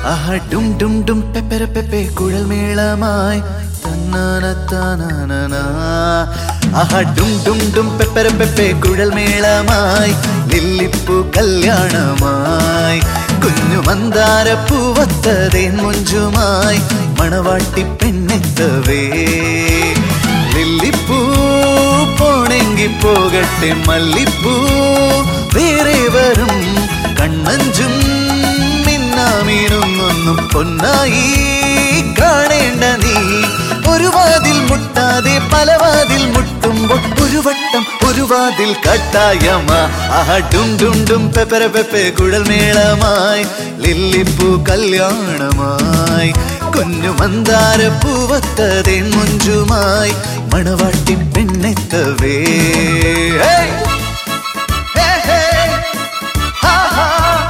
ആഹാ ഡും ഡും ഡും പെപ്പര പെപ്പെ കുഴൽ മേളമായി തന്നാന താനാനാ. ആഹാ ഡും ഡും ഡും പെപ്പര പെപ്പെ കുഴൽ മേളമായി ലില്ലിപ്പൂ കല്യാണമായി കുഞ്ഞു മന്ദാര പൂവത്തതേൻ മുഞ്ചുമായി മണവാട്ടി പെണ്ണെത്തവേ ലില്ലിപ്പൂ പോണെങ്കി പോകട്ടെ മല്ലിപ്പൂ വേറെ വരും കണ്ണഞ്ചും മിന്നാമീനൊന്നൊന്നും പൊന്നായി കാണേണ്ട നീ ഒരു വാതിൽ മുട്ടാതെ പല വാതിൽ മുട്ടുമ്പോൾ ഒരു വട്ടം ഒരു വാതിൽ കട്ടായമ ആഹാ ഡും ഡും ഡും പെപ്പര പെപ്പെ കുഴൽ മേളമായി ലില്ലിപ്പൂ കല്യാണമായി കുഞ്ഞു മന്ദാര പൂവത്തതേ മുഞ്ചുമായി മണവാട്ടി പെണ്ണെത്തവേ ഹേയ്! ഹേ, ഹേ! ഹാ, ഹാ!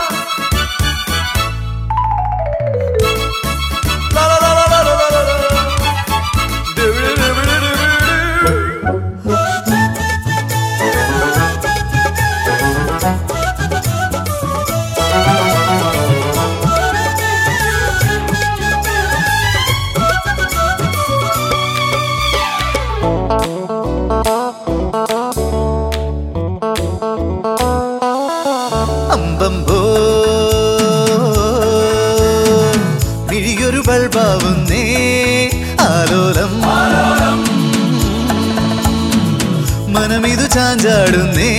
ലാ, ലാ, ലാ, ലാ, ലാ, ലാ, ലാ, ലാ. ഡിബിഡി, ഡിബിഡി, ഡിബിഡി. അമ്പമ്പോ മിഴിയൊരു ബൾബാവുന്നേ ആലോലം മനമിതു ചാഞ്ചാടുന്നേ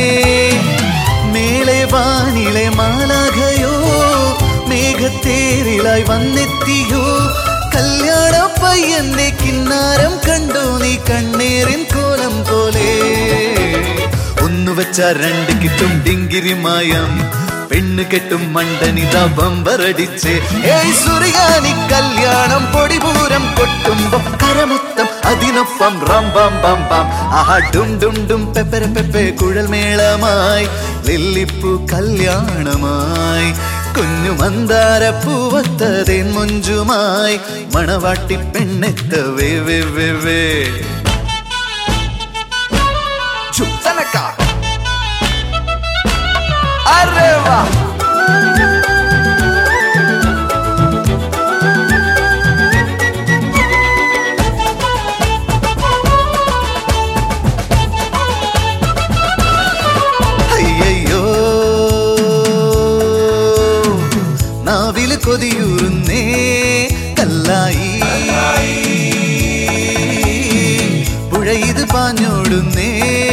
മേലെ വാനിലെ മാലാഖയോ മേഘത്തേരിലായി വന്നെത്തിയോ കല്യാണ പയ്യന്റെ കിന്നാരം കണ്ടു നീ കണ്ണേറിൻ കോലം പോലെ ഒന്നു വെച്ച രണ്ട് കിട്ടും ഡിങ്കിരിമായം പെണ്ണ് കെട്ടും മണ്ടനിത ബമ്പറടിച്ച് ഏയ് സുറിയാനി കല്യാണം പൊടിപൂരം കൊട്ടുമ്പോ കരമൊത്തം അതിനൊപ്പം റം ബം ബം ബം ആഹാ ഡും ഡും ഡും പെപ്പര പെപ്പെ കുഴൽ മേളമായി ലില്ലിപ്പൂ കല്യാണമായി കുഞ്ഞു മന്ദാര പൂവത്തതേൻ മുഞ്ചുമായി മണവാട്ടി പെണ്ണെത്തവേ വേ വേ വേ ചുത്തനക്ക അരേ വാ അയ്യയ്യോ നാവില് കൊതിയൂറുന്നേ കല്ലായി പുഴയിത് പാഞ്ഞോടുന്നേ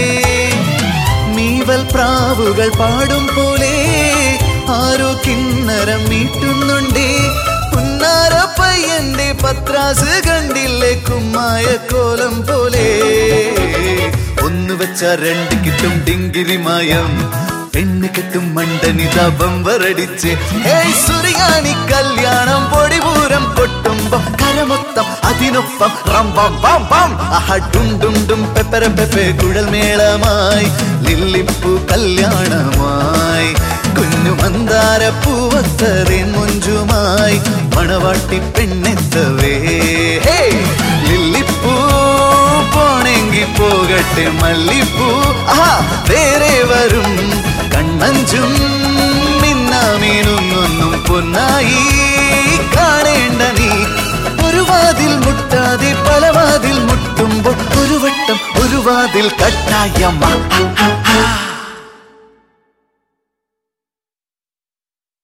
മീവൽ പ്രാവുകൾ പാടും പോലെ ആരോ കിന്നരം മീട്ടുന്നുണ്ടേ പുന്നാര പയ്യന്റെ പത്രാസ് കണ്ടില്ലേ കുമ്മായ കോലം പോലെ ഒന്ന് വെച്ച രണ്ട് കിട്ടും ഡിങ്കിരിമായം പെണ്ണ് കെട്ടും മണ്ടനിത ബമ്പറടിച്ച് ഏയ് സുറിയാനി കല്യാണം പൊടിപൂരം കൊട്ടുമ്പോ കരമൊത്തം അതിനൊപ്പം റംബം ബം ബം ആഹാ ഡും ഡും ഡും പെപ്പര പെപ്പെ കുഴൽ മേളമായി ലില്ലിപ്പൂ കല്യാണമായി കുഞ്ഞു മന്ദാര പൂവത്തറിൻ മുഞ്ചുമായി മണവാട്ടി പെണ്ണെത്തവേ ഹേയ്! ലില്ലിപ്പൂ പോണെങ്കി പോകട്ടെ മല്ലിപ്പൂ ആഹാ വേറെ വരും കണ്ണഞ്ചും മിന്നാമീനൊന്നൊന്നും പൊന്നായി കാണേണ്ട നീ ഒരു വാതിൽ മുട്ടാതെ പല വാതിൽ മുട്ടുമ്പോൾ ഒരു വട്ടം ഒരു വാതിൽ കട്ടായമ്മ